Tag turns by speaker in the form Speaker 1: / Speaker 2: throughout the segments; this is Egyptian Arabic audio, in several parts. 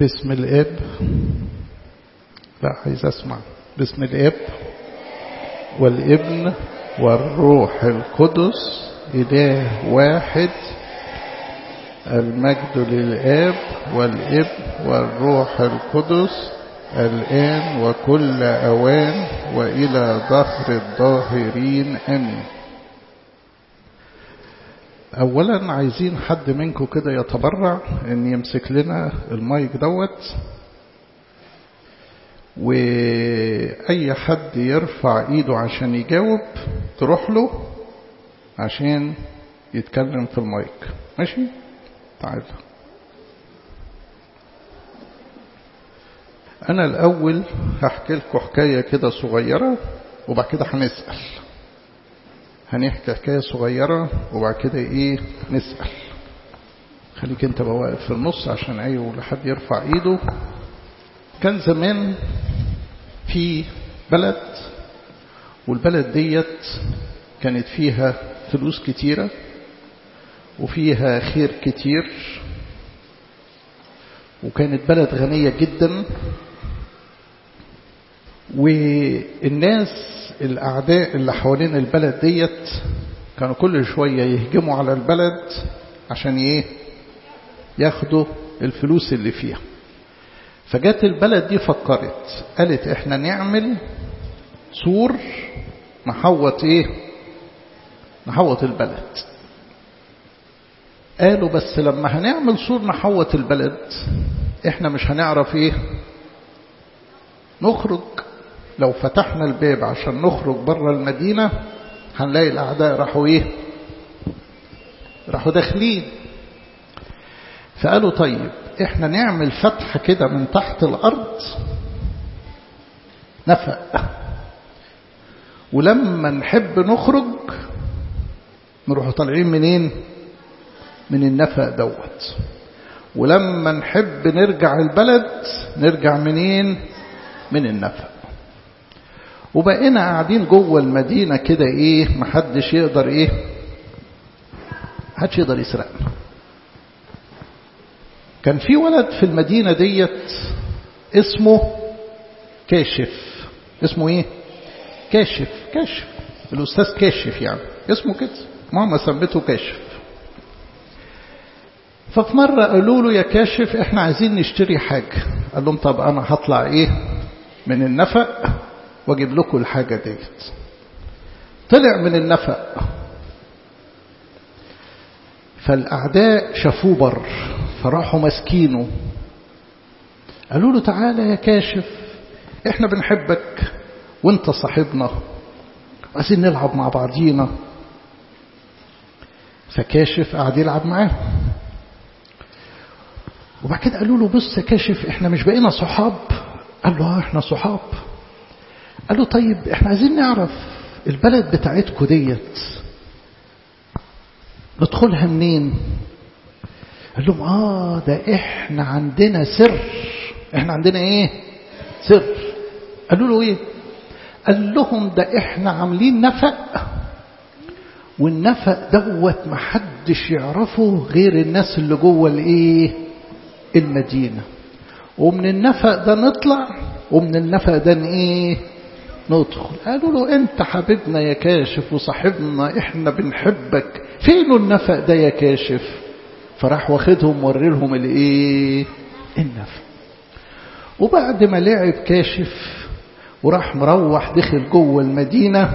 Speaker 1: باسم الاب لا عايز اسمع باسم الاب والابن والروح القدس اله واحد المجد للاب والابن والروح القدس الآن وكل أوان وإلى ظهر الظاهرين أمين أولا عايزين حد منكم كده يتبرع أن يمسك لنا المايك دوت وأي حد يرفع إيده عشان يجاوب تروح له عشان يتكلم في المايك ماشي تعال أنا الأول هحكي لكم حكاية كده صغيرة وبعد كده هنسأل هنحكي حكاية صغيرة وبعد كده إيه نسأل خليك أنت بقى واقف في النص عشان أي لحد يرفع إيده كان زمان في بلد والبلد ديت كانت فيها فلوس كتيرة وفيها خير كتير وكانت بلد غنية جدا والناس الأعداء اللي حوالين البلد ديت كانوا كل شوية يهجموا على البلد عشان ايه ياخدوا الفلوس اللي فيها فجت البلد دي فكرت قالت احنا نعمل سور نحوط ايه نحوط البلد قالوا بس لما هنعمل سور نحوط البلد احنا مش هنعرف ايه نخرج لو فتحنا الباب عشان نخرج بره المدينة هنلاقي الأعداء راحوا ايه راحوا داخلين فقالوا طيب احنا نعمل فتحة كده من تحت الأرض نفق ولما نحب نخرج نروح طالعين منين من النفق دوت ولما نحب نرجع البلد نرجع منين من النفق وبقينا قاعدين جوه المدينة كده ايه محدش يقدر ايه محدش يقدر يسرقنا كان في ولد في المدينة ديت اسمه كاشف اسمه ايه كاشف كاشف الاستاذ كاشف يعني اسمه كده ماما سمته كاشف ففي مرة قالوا له يا كاشف احنا عايزين نشتري حاجة قال لهم طب انا هطلع ايه من النفق واجيب لكم الحاجة ديت طلع من النفق فالأعداء شافوه بر فراحوا ماسكينه قالوا له تعالى يا كاشف احنا بنحبك وانت صاحبنا عايزين نلعب مع بعضينا فكاشف قعد يلعب معاه وبعد كده قالوا له بص يا كاشف احنا مش بقينا صحاب قال له اه احنا صحاب قال له طيب احنا عايزين نعرف البلد بتاعتكم ديت ندخلها منين قال لهم اه ده احنا عندنا سر احنا عندنا ايه سر قالوا له ايه قال لهم ده احنا عاملين نفق والنفق دوت محدش يعرفه غير الناس اللي جوه الايه المدينة ومن النفق ده نطلع ومن النفق ده ايه ندخل قالوا له انت حبيبنا يا كاشف وصاحبنا احنا بنحبك فين النفق ده يا كاشف فراح واخدهم وري لهم الايه النفق وبعد ما لعب كاشف وراح مروح دخل جوه المدينة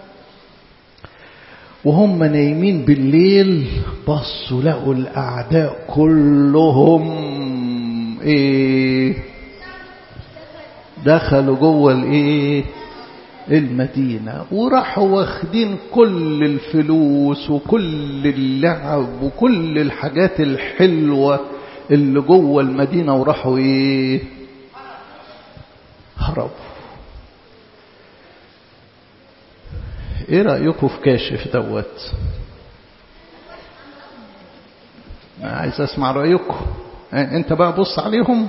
Speaker 1: وهم نايمين بالليل بصوا لقوا الأعداء كلهم ايه دخلوا جوه الايه المدينة وراحوا واخدين كل الفلوس وكل اللعب وكل الحاجات الحلوة اللي جوه المدينة وراحوا ايه هربوا ايه رأيكم في كاشف دوت عايز اسمع رأيكم انت بقى بص عليهم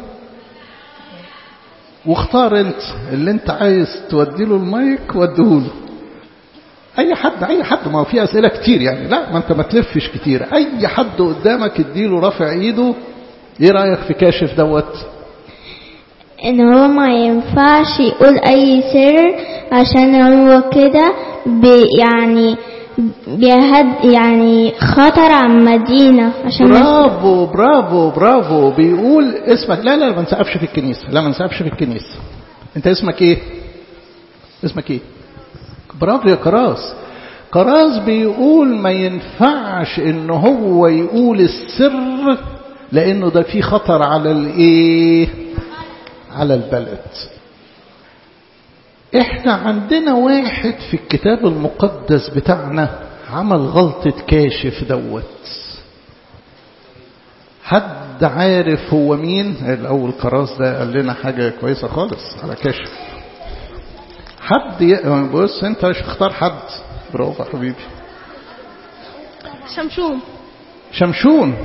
Speaker 1: واختار انت اللي انت عايز تودي له المايك وديه له اي حد اي حد ما هو في اسئله كتير يعني لا ما انت ما تلفش كتير اي حد قدامك اديله رافع ايده ايه رايك في كاشف دوت
Speaker 2: ان هو ما ينفعش يقول اي سر عشان هو كده بي- يعني بيهد يعني خطر على المدينة عشان ما-
Speaker 1: برافو برافو برافو بيقول اسمك لا لا ما نسقفش في الكنيسة لا ما نسقفش في الكنيسة انت اسمك ايه اسمك ايه برافو يا كراس كراس بيقول ما ينفعش ان هو يقول السر لانه ده فيه خطر على الايه على البلد احنا عندنا واحد في الكتاب المقدس بتاعنا عمل غلطة كاشف دوت حد عارف هو مين الاول كراس ده قال لنا حاجة كويسة خالص على كاشف حد ي... بص انت مش اختار حد برافو يا حبيبي
Speaker 3: شمشون
Speaker 1: شمشون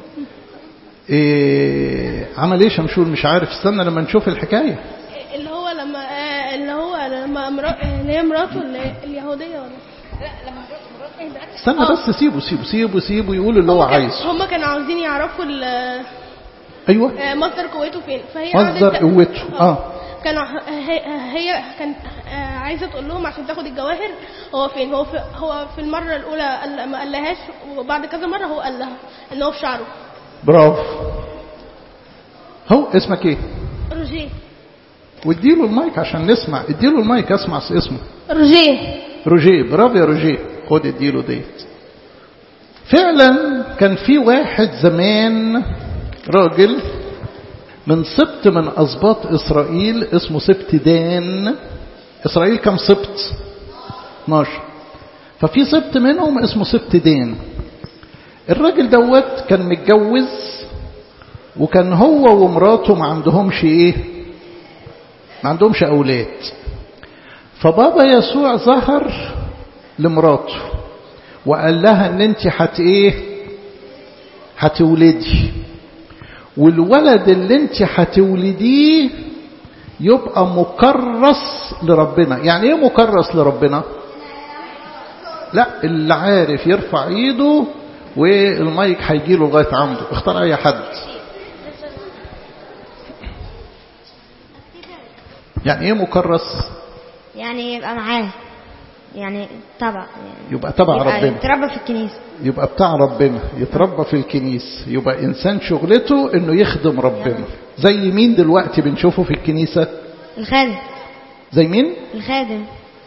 Speaker 1: إيه عمل ايه شمشون مش عارف استنى لما نشوف الحكايه
Speaker 3: اللي هو لما آه، اللي هو لما مرا- اللي هي مراته اللي- اليهودية ولا
Speaker 1: استنى بس سيبه سيبه سيبه سيبه يقول اللي هو عايزه
Speaker 3: هم كانوا عاوزين يعرفوا ال-
Speaker 1: ايوه
Speaker 3: آه، مصدر قوته فين فهي
Speaker 1: مصدر
Speaker 3: قعدت-
Speaker 1: قوته اه
Speaker 3: كانوا هي, هي كانت آه، عايزه تقول لهم عشان تاخد الجواهر هو فين هو في هو في المره الاولى قال ما قالهاش وبعد كذا مره هو قال لها ان هو في شعره
Speaker 1: برافو هو اسمك ايه
Speaker 3: روجيه
Speaker 1: واديله المايك عشان نسمع اديله المايك اسمع اسمه
Speaker 3: روجيه
Speaker 1: روجيه برافو يا روجيه خد اديله ديت فعلا كان في واحد زمان راجل من سبط من أسباط إسرائيل اسمه سبط دان إسرائيل كم سبط 12 ففي سبط منهم اسمه سبط دان الراجل دوت كان متجوز وكان هو ومراته ما عندهمش ايه ما عندهمش اولاد فبابا يسوع ظهر لمراته وقال لها ان انت هت ايه هتولدي والولد اللي انت هتولديه يبقى مكرس لربنا يعني ايه مكرس لربنا لا اللي عارف يرفع ايده والمايك هيجيله لغايه عنده اختار اي حد يعني ايه مكرس
Speaker 4: يعني يبقى معاه يعني تبع يعني
Speaker 1: يبقى تبع
Speaker 4: يبقى
Speaker 1: ربنا
Speaker 4: يتربى في الكنيسة
Speaker 1: يبقى بتاع ربنا يتربى في الكنيسة يبقى إنسان شغلته إنه يخدم ربنا زي مين دلوقتي بنشوفه في الكنيسة
Speaker 4: الخادم
Speaker 1: زي مين
Speaker 4: الخادم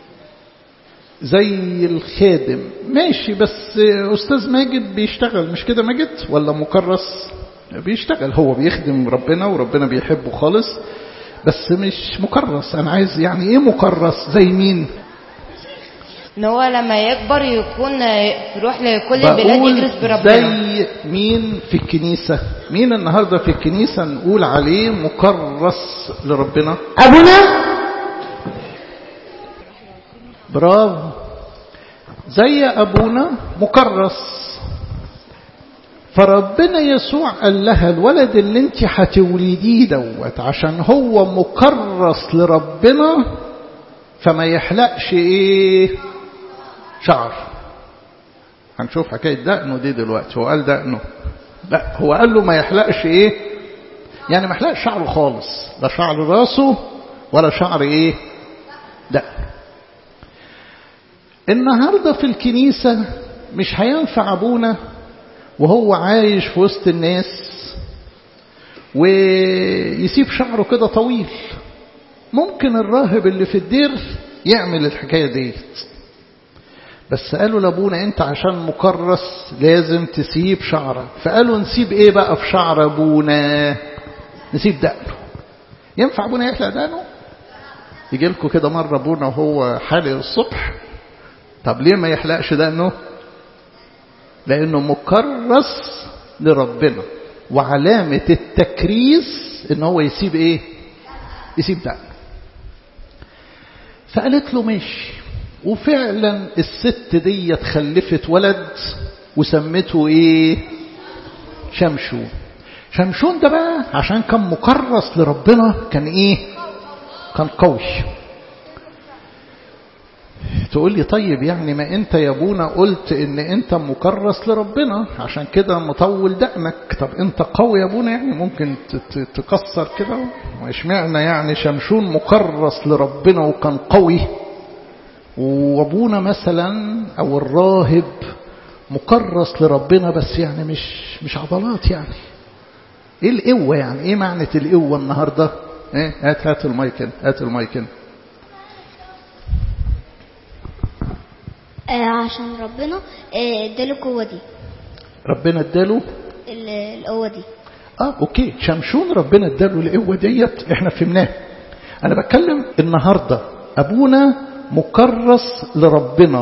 Speaker 1: زي الخادم ماشي بس أستاذ ماجد بيشتغل مش كده ماجد ولا مكرس بيشتغل هو بيخدم ربنا وربنا بيحبه خالص بس مش مكرس أنا عايز يعني إيه مكرس زي مين
Speaker 5: ان هو لما يكبر يكون يروح لكل البلاد
Speaker 1: بقول
Speaker 5: يدرس بربنا
Speaker 1: زي مين في الكنيسة مين النهاردة في الكنيسة نقول عليه مكرس لربنا
Speaker 4: أبونا
Speaker 1: برافو زي أبونا مكرس فربنا يسوع قال لها الولد اللي انت هتولديه دوت عشان هو مكرس لربنا فما يحلقش ايه شعر هنشوف حكاية دقنه دي دلوقتي هو قال دقنه لا هو قال له ما يحلقش ايه يعني ما يحلقش شعره خالص لا شعر راسه ولا شعر ايه دقن النهاردة في الكنيسة مش هينفع أبونا وهو عايش في وسط الناس ويسيب شعره كده طويل ممكن الراهب اللي في الدير يعمل الحكاية ديت بس قالوا لابونا انت عشان مكرس لازم تسيب شعرك فقالوا نسيب ايه بقى في شعر ابونا نسيب دقنه ينفع ابونا يحلق دقنه يجي لكم كده مرة ابونا وهو حالق الصبح طب ليه ما يحلقش دقنه لانه مكرس لربنا وعلامة التكريس ان هو يسيب ايه يسيب دقنه فقالت له ماشي وفعلا الست دي خلفت ولد وسمته ايه شمشون شمشون ده بقى عشان كان مكرس لربنا كان ايه كان قوي تقول لي طيب يعني ما انت يا ابونا قلت ان انت مكرس لربنا عشان كده مطول دقنك طب انت قوي يا ابونا يعني ممكن تكسر كده واشمعنى يعني شمشون مكرس لربنا وكان قوي وابونا مثلا او الراهب مكرس لربنا بس يعني مش مش عضلات يعني ايه القوه يعني ايه معنى القوه النهارده ايه هات هات المايكن هات المايكن
Speaker 2: آه عشان ربنا آه، اداله القوة دي
Speaker 1: ربنا اداله
Speaker 2: ال- القوة دي
Speaker 1: اه اوكي شمشون ربنا اداله القوه ديت احنا فهمناها انا بتكلم النهارده ابونا مكرس لربنا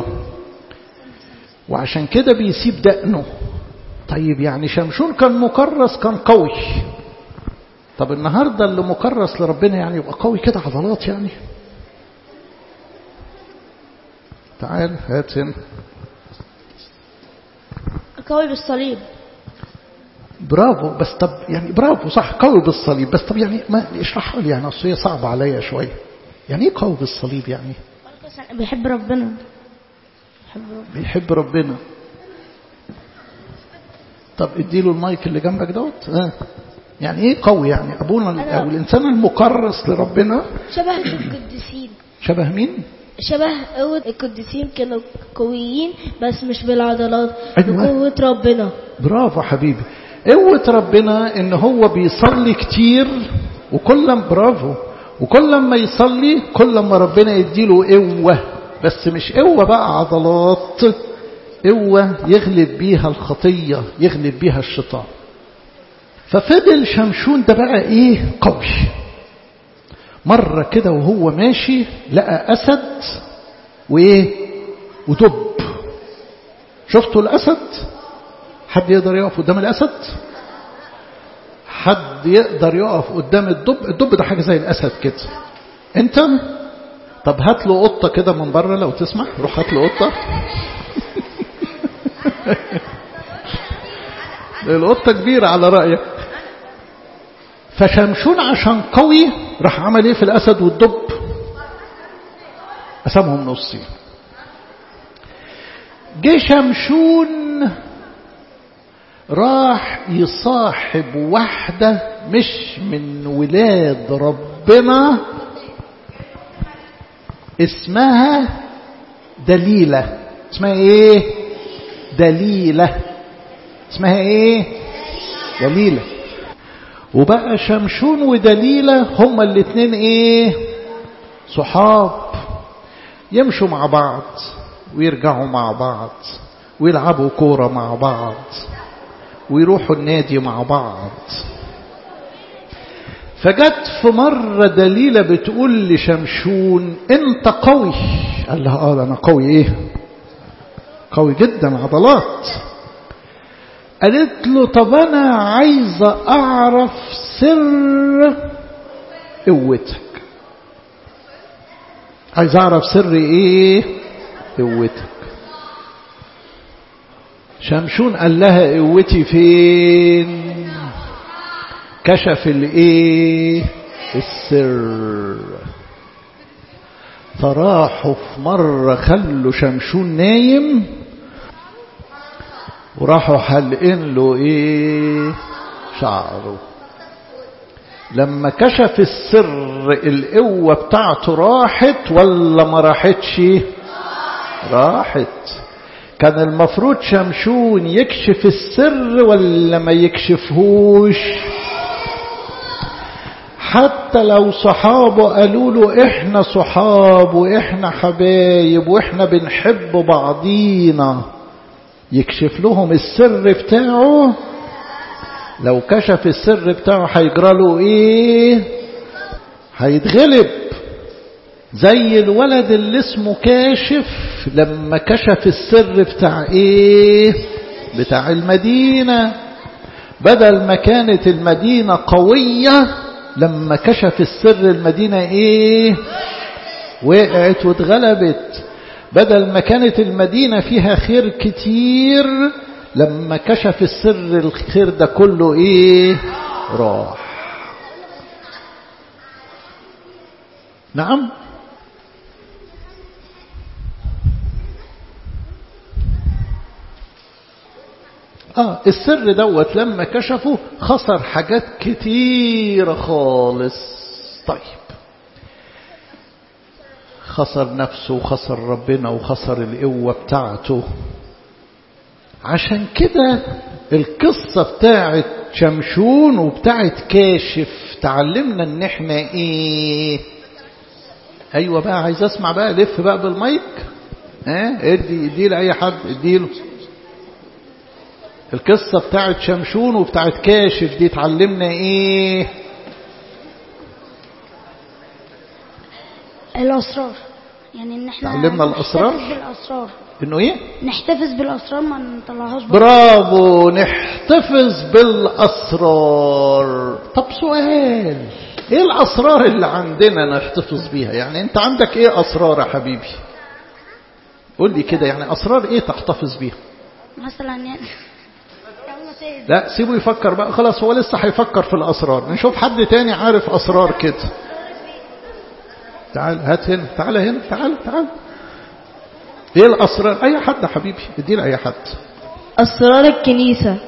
Speaker 1: وعشان كده بيسيب دقنه طيب يعني شمشون كان مكرس كان قوي طب النهارده اللي مكرس لربنا يعني يبقى قوي كده عضلات يعني تعال هات هنا
Speaker 3: قوي بالصليب
Speaker 1: برافو بس طب يعني برافو صح قوي بالصليب بس طب يعني ما اشرحها لي يعني اصل هي صعبه عليا شويه يعني ايه قوي بالصليب يعني
Speaker 3: بيحب ربنا بيحب ربنا
Speaker 1: بيحب ربنا طب اديله المايك اللي جنبك دوت اه يعني ايه قوي يعني ابونا او الانسان المكرس لربنا
Speaker 6: شبه القديسين
Speaker 1: شبه مين
Speaker 6: شبه قوة القديسين كانوا قويين بس مش بالعضلات
Speaker 1: أيوة.
Speaker 6: بقوة ربنا
Speaker 1: برافو حبيبي قوة ربنا ان هو بيصلي كتير وكل ما برافو وكل ما يصلي كل ما ربنا يديله قوة بس مش قوة بقى عضلات قوة يغلب بيها الخطية يغلب بيها الشيطان ففضل شمشون ده بقى ايه قوي مرة كده وهو ماشي لقى أسد وإيه ودب شفتوا الأسد حد يقدر يقف قدام الأسد حد يقدر يقف قدام الدب الدب ده حاجة زي الأسد كده أنت طب هات له قطة كده من بره لو تسمح روح هات له قطة القطة كبيرة على رأيك فشمشون عشان قوي راح عمل ايه في الأسد والدب قسمهم نصين جه شمشون راح يصاحب واحدة مش من ولاد ربنا اسمها دليلة اسمها ايه دليلة اسمها ايه دليلة وبقى شمشون ودليلة هما الاتنين ايه صحاب يمشوا مع بعض ويرجعوا مع بعض ويلعبوا كورة مع بعض ويروحوا النادي مع بعض فجت في مرة دليلة بتقول لشمشون انت قوي قال لها اه انا قوي ايه قوي جدا عضلات قالت له طب انا عايزة اعرف سر قوتك عايز اعرف سر ايه قوتك شمشون قال لها قوتي فين كشف الايه السر فراحوا في مرة خلوا شمشون نايم وراحوا حلقين له ايه شعره لما كشف السر القوة بتاعته راحت ولا ما راحتش راحت كان المفروض شمشون يكشف السر ولا ما يكشفهوش حتى لو صحابه قالوا له احنا صحاب واحنا حبايب واحنا بنحب بعضينا يكشف لهم السر بتاعه لو كشف السر بتاعه هيجرى له ايه هيتغلب زي الولد اللي اسمه كاشف لما كشف السر بتاع ايه بتاع المدينة بدل ما كانت المدينة قوية لما كشف السر المدينة ايه وقعت واتغلبت بدل ما كانت المدينة فيها خير كتير لما كشف السر الخير ده كله ايه راح نعم اه السر دوت لما كشفه خسر حاجات كتيرة خالص طيب خسر نفسه وخسر ربنا وخسر القوة بتاعته عشان كده القصة بتاعت شمشون وبتاعت كاشف تعلمنا ان احنا ايه ايوه بقى عايز اسمع بقى لف بقى بالمايك ها اه ادي ادي لاي حد اديله القصة بتاعت شمشون وبتاعت كاشف دي تعلمنا ايه
Speaker 6: الأسرار يعني إن إحنا
Speaker 1: تعلمنا الأسرار؟
Speaker 6: نحتفظ بالأسرار
Speaker 1: انه ايه
Speaker 6: نحتفظ بالأسرار ما نطلعهاش بره
Speaker 1: برافو نحتفظ بالاسرار طب سؤال ايه الاسرار اللي عندنا نحتفظ بيها يعني انت عندك ايه اسرار يا حبيبي قول لي كده يعني اسرار ايه تحتفظ بيها
Speaker 6: مثلا يعني
Speaker 1: لا سيبه يفكر بقى خلاص هو لسه هيفكر في الاسرار نشوف حد تاني عارف اسرار كده تعال هات هنا تعال هنا تعال تعال ايه الاسرار اي حد يا حبيبي ادينا اي حد
Speaker 6: أسرار الكنيسة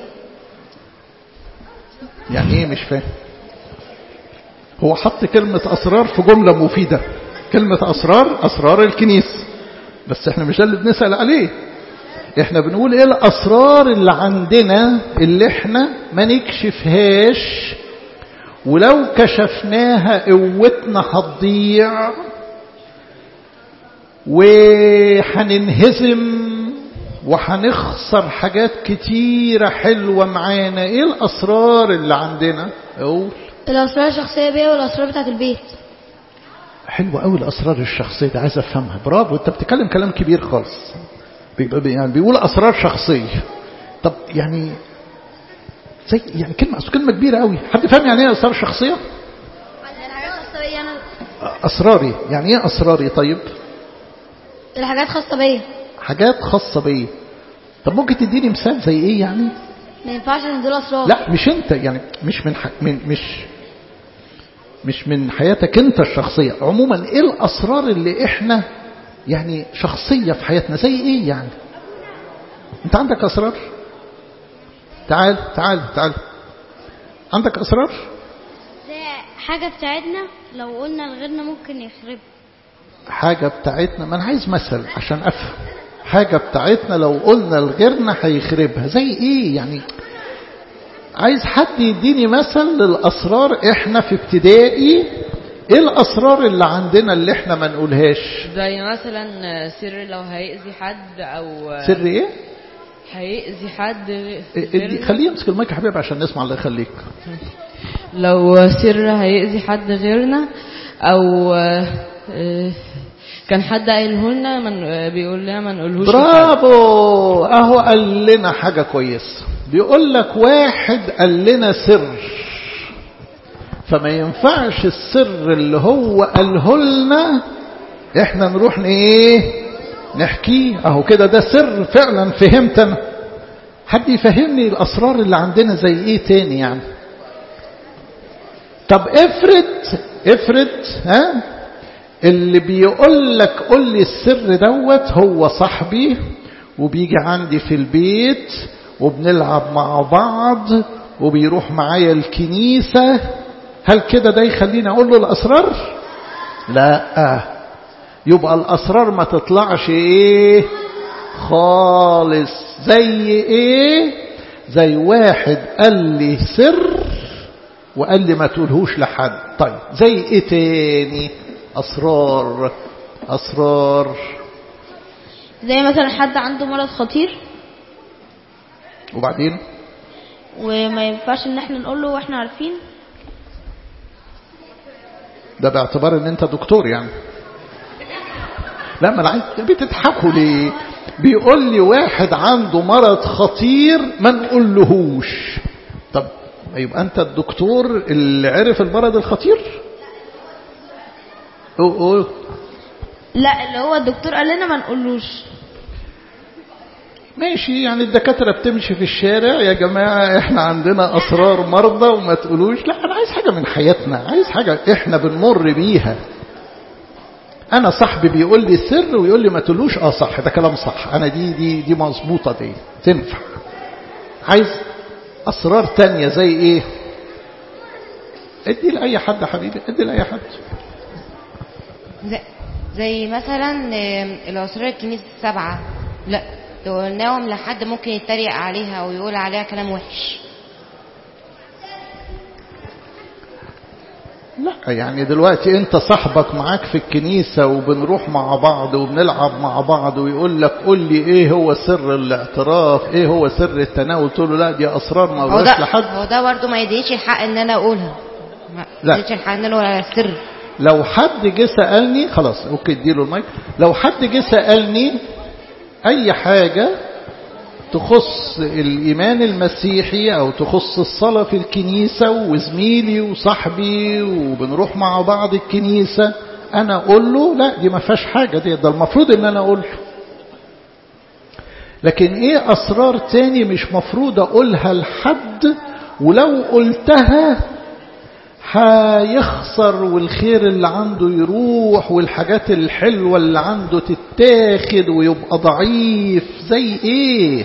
Speaker 1: يعني ايه مش فاهم هو حط كلمة أسرار في جملة مفيدة كلمة أسرار أسرار الكنيسة بس احنا مش ده اللي بنسأل عليه احنا بنقول ايه الأسرار اللي عندنا اللي احنا ما نكشفهاش ولو كشفناها قوتنا هتضيع وهننهزم وهنخسر حاجات كتيرة حلوة معانا ايه الأسرار اللي عندنا اقول
Speaker 6: الأسرار الشخصية بيا والأسرار بتاعت البيت
Speaker 1: حلوة قوي الأسرار الشخصية دي عايز أفهمها برافو أنت بتتكلم كلام كبير خالص بيبقى بي- يعني بيقول أسرار شخصية طب يعني زي يعني كلمة أصل كلمة كبيرة قوي حد فاهم يعني إيه أسرار شخصية؟
Speaker 6: الحاجات خاصة بيا أنا
Speaker 1: أسراري يعني إيه أسراري طيب؟
Speaker 6: الحاجات خاصة بيا
Speaker 1: حاجات خاصة بيا طب ممكن تديني مثال زي إيه يعني؟
Speaker 6: ما ينفعش ان دول أسرار
Speaker 1: لا مش أنت يعني مش من, ح... من مش مش من حياتك أنت الشخصية عموما إيه الأسرار اللي إحنا يعني شخصية في حياتنا زي إيه يعني؟ أنت عندك أسرار؟ تعال تعال تعال عندك أسرار؟
Speaker 2: زي حاجة بتاعتنا لو قلنا لغيرنا ممكن يخرب
Speaker 1: حاجة بتاعتنا ما أنا عايز مثل عشان أفهم حاجة بتاعتنا لو قلنا لغيرنا هيخربها زي إيه يعني عايز حد يديني مثل للأسرار إحنا في ابتدائي إيه الأسرار اللي عندنا اللي إحنا ما نقولهاش
Speaker 5: زي مثلا سر لو هيأذي حد او
Speaker 1: سر إيه؟
Speaker 5: هيأذي حد
Speaker 1: إيه-
Speaker 5: غيرنا.
Speaker 1: خليه يمسك المايك يا حبيبي عشان نسمع الله يخليك
Speaker 5: لو سر هيأذي حد غيرنا او آه، كان حد قايله لنا من بيقول لنا ما نقولهوش لحد.
Speaker 1: برافو اهو قال لنا حاجة كويسة بيقول لك واحد قال لنا سر فما ينفعش السر اللي هو قاله لنا احنا نروح ن- ايه نحكيه اهو كده ده سر فعلا فهمت انا حد يفهمني الاسرار اللي عندنا زي ايه تاني يعني طب افرض افرض ها اللي بيقول لك قول لي السر دوت هو صاحبي وبيجي عندي في البيت وبنلعب مع بعض وبيروح معايا الكنيسة هل كده ده يخليني أقول له الأسرار لا يبقى الأسرار ما تطلعش إيه خالص زي إيه زي واحد قال لي سر وقال لي ما تقولهوش لحد طيب زي ايه تاني اسرار اسرار
Speaker 6: زي مثلا حد عنده مرض خطير
Speaker 1: وبعدين
Speaker 6: وما ينفعش ان احنا نقول له واحنا عارفين
Speaker 1: ده باعتبار ان انت دكتور يعني لا ما انا عايز بتضحكوا ليه بيقول لي واحد عنده مرض خطير ما نقولهوش طب يبقى انت الدكتور اللي عرف المرض الخطير أو أو
Speaker 6: لا اللي هو الدكتور قال لنا ما نقولوش
Speaker 1: ماشي يعني الدكاترة بتمشي في الشارع يا جماعة احنا عندنا أسرار مرضى وما تقولوش لا أنا عايز حاجة من حياتنا عايز حاجة احنا بنمر بيها أنا صاحبي بيقول لي سر ويقول لي ما تقولوش اه صح ده كلام صح أنا دي دي دي مظبوطة دي تنفع عايز أسرار تانية زي إيه ادي لأي حد يا حبيبي ادي لأي حد
Speaker 4: زي, زي مثلا آم، الأسرار الكنيسة السبعة لا قلناهم لحد ممكن يتريق عليها ويقول عليها كلام وحش
Speaker 1: لا يعني دلوقتي انت صاحبك معاك في الكنيسة وبنروح مع بعض وبنلعب مع بعض ويقول لك قول لي ايه هو سر الاعتراف ايه هو سر التناول تقول له لا دي اسرار ما
Speaker 4: هو
Speaker 1: قولهاش
Speaker 4: ده
Speaker 1: لحد
Speaker 4: هو ده برضه ما يدينيش الحق ان انا اقولها ما
Speaker 1: لا.
Speaker 4: يدينيش الحق ان انا اقول على السر
Speaker 1: لو حد جه سألني خلاص اوكي اديله المايك لو حد جه سألني اي حاجة تخص الإيمان المسيحي أو تخص الصلاة في الكنيسة وزميلي وصاحبي وبنروح مع بعض الكنيسة أنا أقول له لا دي ما فيهاش حاجة دي ده المفروض إن أنا أقول له لكن إيه أسرار تاني مش مفروض أقولها لحد ولو قلتها هيخسر والخير اللي عنده يروح والحاجات الحلوة اللي عنده تتاخد ويبقى ضعيف زي ايه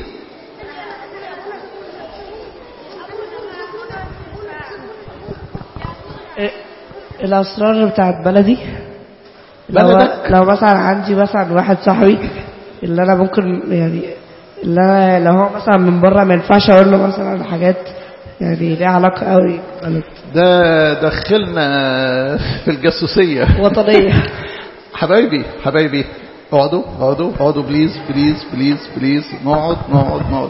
Speaker 7: الأسرار بتاعت بلدي لو,
Speaker 1: بلدك؟
Speaker 7: لو مثلا عندي مثلا واحد صاحبي اللي أنا ممكن يعني اللي أنا لو هو مثلا من بره ما ينفعش أقول له مثلا حاجات يعني ليها علاقة قوي بلد
Speaker 1: ده دخلنا في الجاسوسية
Speaker 7: وطنية
Speaker 1: حبايبي حبايبي اقعدوا اقعدوا اقعدوا بليز بليز بليز بليز نقعد نقعد نقعد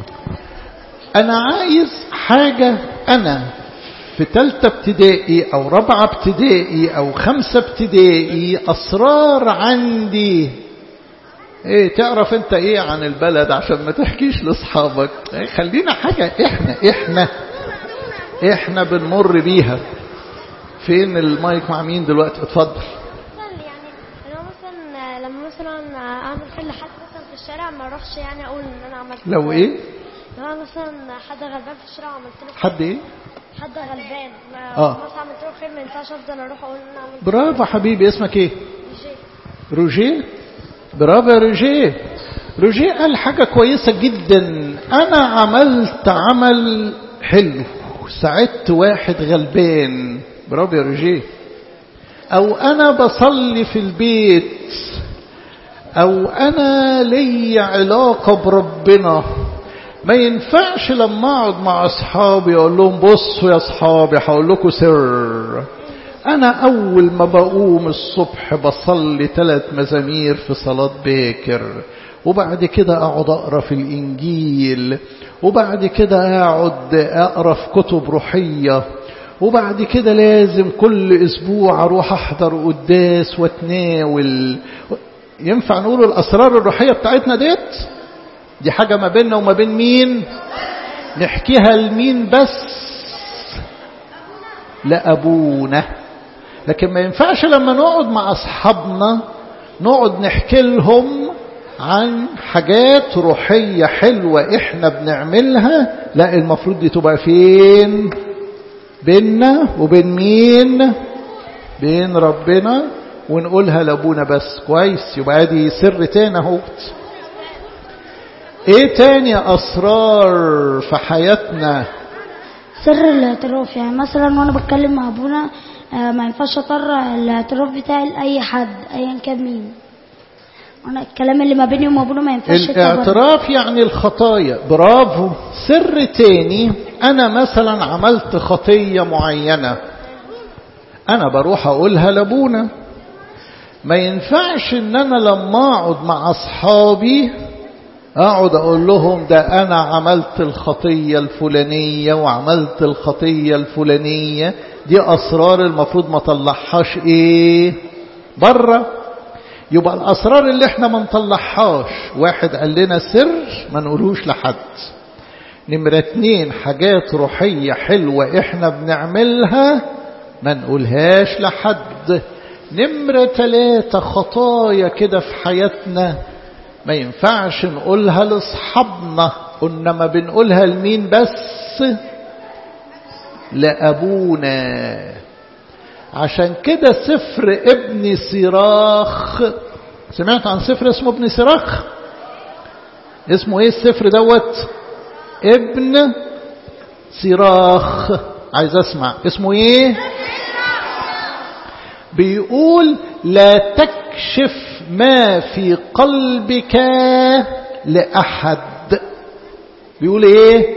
Speaker 1: انا عايز حاجة انا في تالتة ابتدائي او رابعة ابتدائي او خمسة ابتدائي اسرار عندي ايه تعرف انت ايه عن البلد عشان ما تحكيش لاصحابك إيه خلينا حاجة احنا احنا احنا بنمر بيها فين المايك مع مين دلوقتي اتفضل
Speaker 8: يعني لو مثلا لما مثلا اعمل خير لحد مثلا في الشارع ما اروحش يعني اقول ان انا عملت
Speaker 1: لو
Speaker 8: له-
Speaker 1: ايه
Speaker 8: لو انا مثلا حد غلبان في الشارع وعملت له
Speaker 1: حد ايه
Speaker 8: حد غلبان ما
Speaker 1: آه.
Speaker 8: مثلا عملت له خير ما ينفعش افضل اروح اقول ان انا عملت
Speaker 1: برافو حبيبي اسمك ايه
Speaker 8: شيء
Speaker 1: روجيه برافو يا روجيه روجيه قال حاجة كويسة جدا أنا عملت عمل حلو ساعدت واحد غلبان برافو يا روجيه أو أنا بصلي في البيت أو أنا لي علاقة بربنا ما ينفعش لما أقعد مع أصحابي أقول لهم بصوا يا أصحابي هقول لكم سر أنا أول ما بقوم الصبح بصلي ثلاث مزامير في صلاة باكر وبعد كده أقعد أقرأ في الإنجيل وبعد كده أقعد أقرأ في كتب روحية وبعد كده لازم كل أسبوع أروح أحضر قداس واتناول ينفع نقول الأسرار الروحية بتاعتنا ديت دي حاجة ما بيننا وما بين مين نحكيها لمين بس لأبونا لكن ما ينفعش لما نقعد مع أصحابنا نقعد نحكي لهم عن حاجات روحية حلوة احنا بنعملها لا المفروض دي تبقى فين بيننا وبين مين بين ربنا ونقولها لابونا بس كويس يبقى دي سر تاني اهوت ايه تاني اسرار في حياتنا
Speaker 9: سر الاعتراف يعني مثلا وانا بتكلم مع ابونا آه، ما ينفعش اطرع الاعتراف بتاعي لاي حد ايا كان مين انا الكلام اللي ما بيني وما ابونا ما ينفعش يتبرر.
Speaker 1: الاعتراف يعني الخطايا برافو سر تاني انا مثلا عملت خطية معينة انا بروح اقولها لابونا ما ينفعش ان انا لما اقعد مع اصحابي اقعد اقول لهم ده انا عملت الخطية الفلانية وعملت الخطية الفلانية دي اسرار المفروض ما طلعهاش ايه بره يبقى الاسرار اللي احنا ما نطلعهاش واحد قال لنا سر ما نقولوش لحد نمرة اتنين حاجات روحية حلوة احنا بنعملها ما نقولهاش لحد نمرة تلاتة خطايا كده في حياتنا ما ينفعش نقولها لاصحابنا قلنا ما بنقولها لمين بس لأبونا عشان كده سفر ابن سراخ سمعت عن سفر اسمه ابن سراخ اسمه ايه السفر دوت ابن صراخ عايز اسمع اسمه ايه بيقول لا تكشف ما في قلبك لأحد بيقول ايه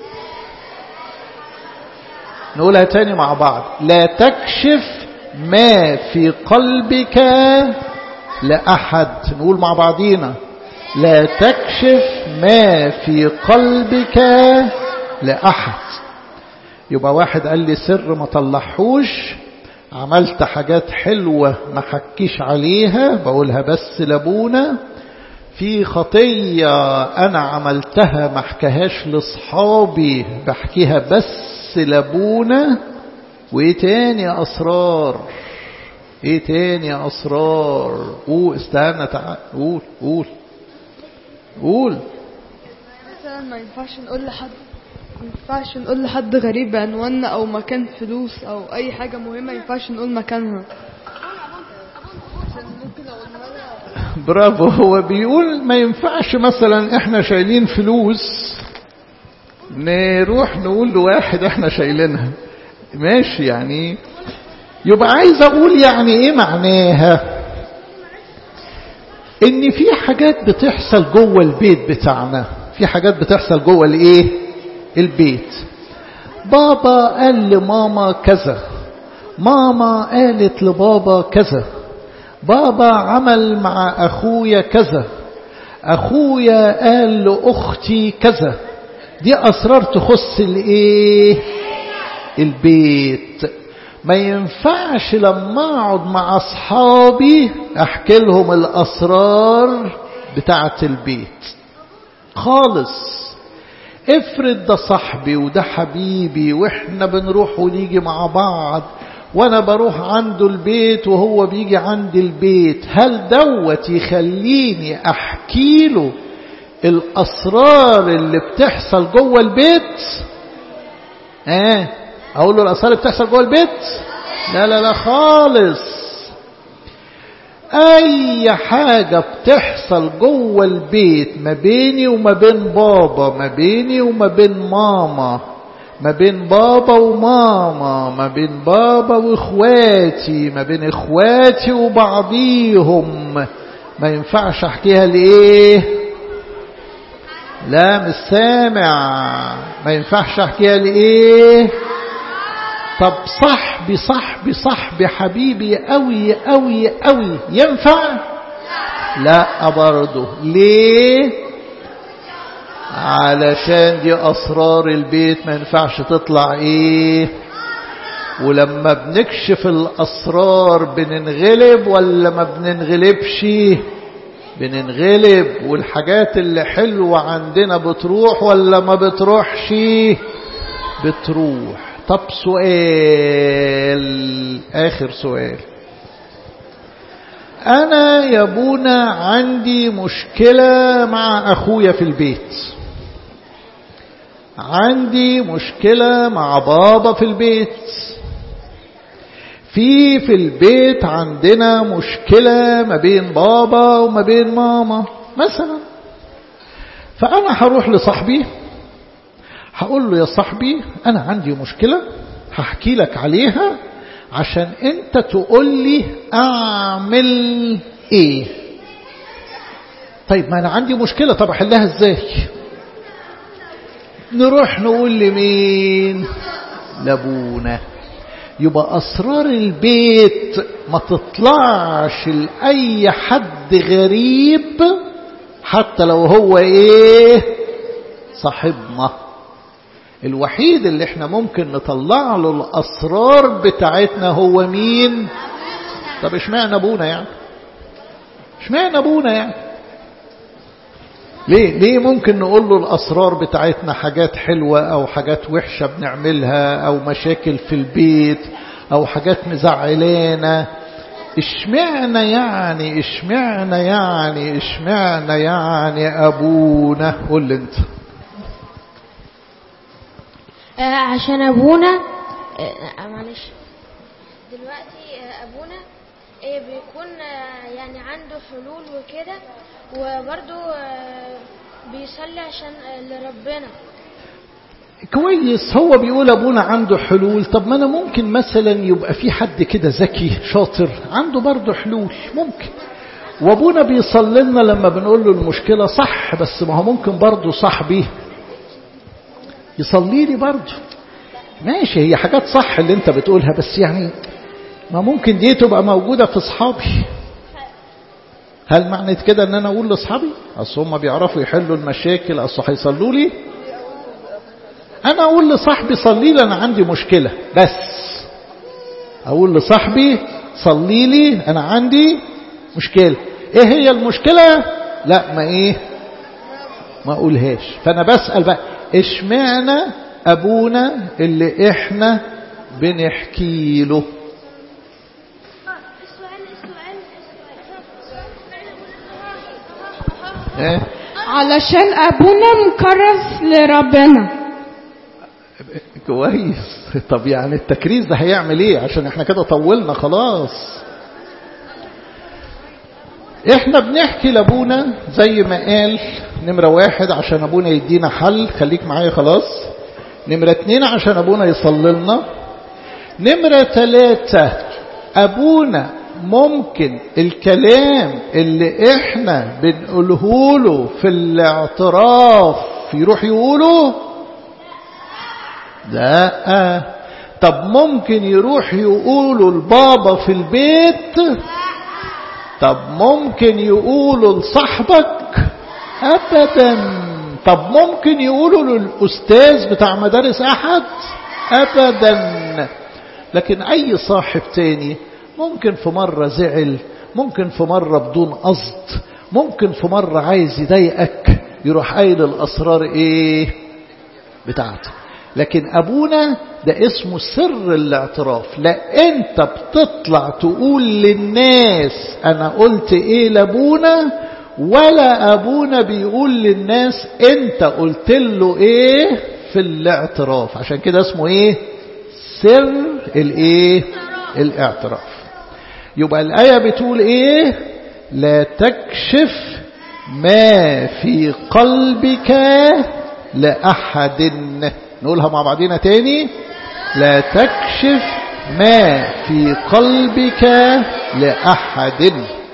Speaker 1: نقولها تاني مع بعض لا تكشف ما في قلبك لأحد نقول مع بعضينا لا تكشف ما في قلبك لأحد يبقى واحد قال لي سر ما طلعهوش عملت حاجات حلوة ما حكيش عليها بقولها بس لابونا في خطية أنا عملتها ما حكاهاش لصحابي بحكيها بس لابونا وإيه تاني أسرار إيه تاني أسرار قول استنى تعال قول قول قول
Speaker 10: مثلا ما ينفعش نقول لحد ما ينفعش نقول لحد غريب عنواننا او مكان فلوس او اي حاجة مهمة ما ينفعش نقول مكانها
Speaker 1: برافو هو بيقول ما ينفعش مثلا احنا شايلين فلوس نروح نقول لواحد احنا شايلينها ماشي يعني يبقى عايز اقول يعني ايه معناها ان في حاجات بتحصل جوه البيت بتاعنا في حاجات بتحصل جوه الايه البيت بابا قال لماما كذا ماما قالت لبابا كذا بابا عمل مع أخويا كذا أخويا قال لأختي كذا دي أسرار تخص الإيه البيت ما ينفعش لما أقعد مع أصحابي أحكي لهم الأسرار بتاعة البيت خالص افرض ده صاحبي وده حبيبي واحنا بنروح ونيجي مع بعض وانا بروح عنده البيت وهو بيجي عندي البيت هل دوت يخليني احكي له الاسرار اللي بتحصل جوه البيت اه اقول له الاسرار اللي بتحصل جوه البيت لا لا لا خالص اي حاجة بتحصل جوه البيت ما بيني وما بين بابا ما بيني وما بين ماما ما بين بابا وماما ما بين بابا واخواتي ما بين اخواتي وبعضيهم ما ينفعش احكيها لايه لا مش سامع ما ينفعش احكيها لايه طب صاحبي صاحبي صاحبي حبيبي قوي قوي قوي ينفع لا برضه ليه علشان دي أسرار البيت ما ينفعش تطلع إيه ولما بنكشف الأسرار بننغلب ولا ما بننغلبش بننغلب والحاجات اللي حلوة عندنا بتروح ولا ما بتروحش بتروح طب سؤال آخر سؤال أنا يا بونا عندي مشكلة مع أخويا في البيت عندي مشكلة مع بابا في البيت في في البيت عندنا مشكلة ما بين بابا وما بين ماما مثلا فأنا هروح لصاحبي هقول له يا صاحبي أنا عندي مشكلة هحكي لك عليها عشان انت تقول لي اعمل ايه طيب ما انا عندي مشكلة طب احلها ازاي نروح نقول لمين لابونا يبقى اسرار البيت ما تطلعش لاي حد غريب حتى لو هو ايه صاحبنا الوحيد اللي احنا ممكن نطلع له الاسرار بتاعتنا هو مين طب اشمعنى ابونا يعني اشمعنى ابونا يعني ليه ليه ممكن نقول له الاسرار بتاعتنا حاجات حلوه او حاجات وحشه بنعملها او مشاكل في البيت او حاجات مزعلانا اشمعنى يعني اشمعنى يعني اشمعنى يعني ابونا قول لي انت
Speaker 2: آه، عشان ابونا آه، معلش دلوقتي آه، ابونا آه، بيكون آه، يعني عنده حلول وكده وبرضه آه، بيصلي عشان آه، لربنا
Speaker 1: كويس هو بيقول ابونا عنده حلول طب ما انا ممكن مثلا يبقى في حد كده ذكي شاطر عنده برضه حلول ممكن وابونا بيصلي لنا لما بنقول له المشكله صح بس ما هو ممكن برضه صاحبي يصلي لي برضه ماشي هي حاجات صح اللي انت بتقولها بس يعني ما ممكن دي تبقى موجوده في اصحابي هل معنى كده ان انا اقول لاصحابي اصل هم بيعرفوا يحلوا المشاكل اصل هيصلوا لي انا اقول لصاحبي صلي لي انا عندي مشكله بس اقول لصاحبي صلي لي انا عندي مشكله ايه هي المشكله لا ما ايه ما اقولهاش فانا بسال بقى اشمعنى ابونا اللي احنا بنحكي له ايه
Speaker 11: علشان ابونا مكرس لربنا
Speaker 1: كويس طب يعني التكريس ده هيعمل ايه عشان احنا كده طولنا خلاص احنا بنحكي لابونا زي ما قال نمرة واحد عشان ابونا يدينا حل خليك معايا خلاص نمرة اتنين عشان ابونا يصلي لنا نمرة تلاتة ابونا ممكن الكلام اللي احنا بنقوله له في الاعتراف يروح يقوله لا طب ممكن يروح يقولوا البابا في البيت طب ممكن يقولوا لصاحبك ابدا طب ممكن يقولوا للاستاذ بتاع مدارس احد ابدا لكن اي صاحب تاني ممكن في مرة زعل ممكن في مرة بدون قصد ممكن في مرة عايز يضايقك يروح قايل الاسرار ايه بتاعتك لكن أبونا ده اسمه سر الاعتراف لا أنت بتطلع تقول للناس أنا قلت إيه لأبونا ولا أبونا بيقول للناس أنت قلت له إيه في الاعتراف عشان كده اسمه إيه سر الإيه الاعتراف يبقى الآية بتقول إيه لا تكشف ما في قلبك لأحد نقولها مع بعضنا تاني لا تكشف ما في قلبك لأحد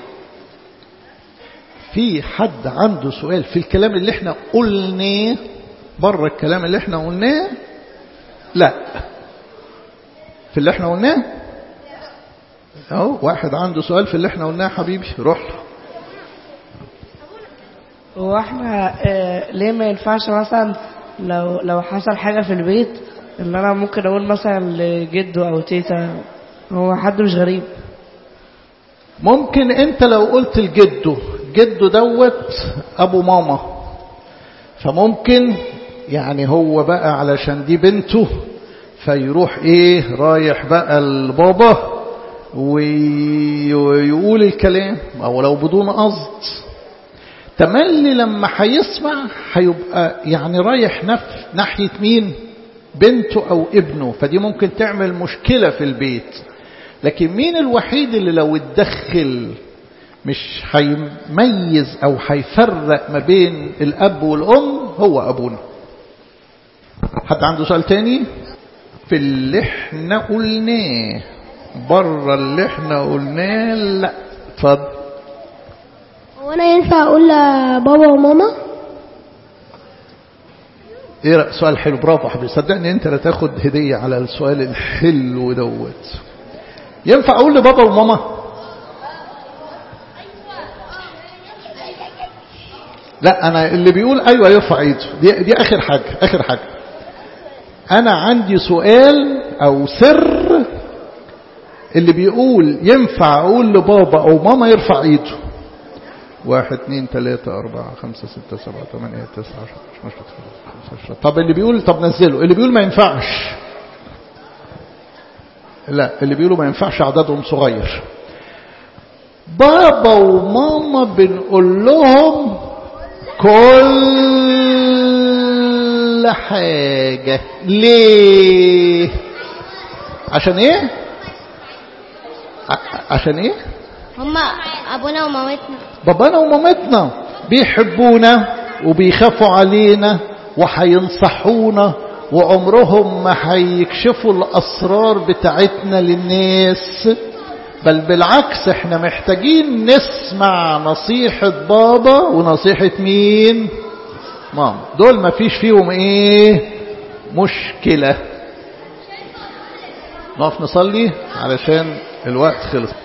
Speaker 1: في حد عنده سؤال في الكلام اللي احنا قلناه بره الكلام اللي احنا قلناه لا في اللي احنا قلناه اهو واحد عنده سؤال في اللي احنا قلناه حبيبي روح له
Speaker 7: هو احنا اه ليه ما ينفعش مثلا لو لو حصل حاجة في البيت ان انا ممكن اقول مثلا لجده او تيتا هو حد مش غريب
Speaker 1: ممكن انت لو قلت لجده جده دوت ابو ماما فممكن يعني هو بقى علشان دي بنته فيروح ايه رايح بقى البابا ويقول الكلام او لو بدون قصد تملي لما هيسمع هيبقى يعني رايح نف ناحية مين بنته أو ابنه فدي ممكن تعمل مشكلة في البيت لكن مين الوحيد اللي لو اتدخل مش هيميز أو هيفرق ما بين الأب والأم هو أبونا حد عنده سؤال تاني في اللي احنا قلناه بره اللي احنا قلناه لا اتفضل
Speaker 6: هو انا ينفع اقول لبابا وماما
Speaker 1: ايه رأي سؤال حلو برافو حبيبي صدقني انت لا تاخد هدية على السؤال الحلو دوت ينفع اقول لبابا وماما لا انا اللي بيقول ايوه يرفع ايده دي, دي اخر حاجة اخر حاجة انا عندي سؤال او سر اللي بيقول ينفع اقول لبابا او ماما يرفع ايده واحد اثنين ثلاثة أربعة خمسة ستة سبعة ثمانية تسعة عشرة خمسة طب اللي بيقول طب نزله اللي بيقول ما ينفعش لا اللي بيقولوا ما ينفعش عددهم صغير بابا وماما بنقول لهم كل حاجة ليه عشان ايه عشان ايه
Speaker 2: هما ابونا ومامتنا
Speaker 1: بابانا ومامتنا بيحبونا وبيخافوا علينا وهينصحونا وعمرهم ما هيكشفوا الأسرار بتاعتنا للناس بل بالعكس احنا محتاجين نسمع نصيحة بابا ونصيحة مين ماما دول ما فيش فيهم ايه مشكلة نقف نصلي علشان الوقت خلص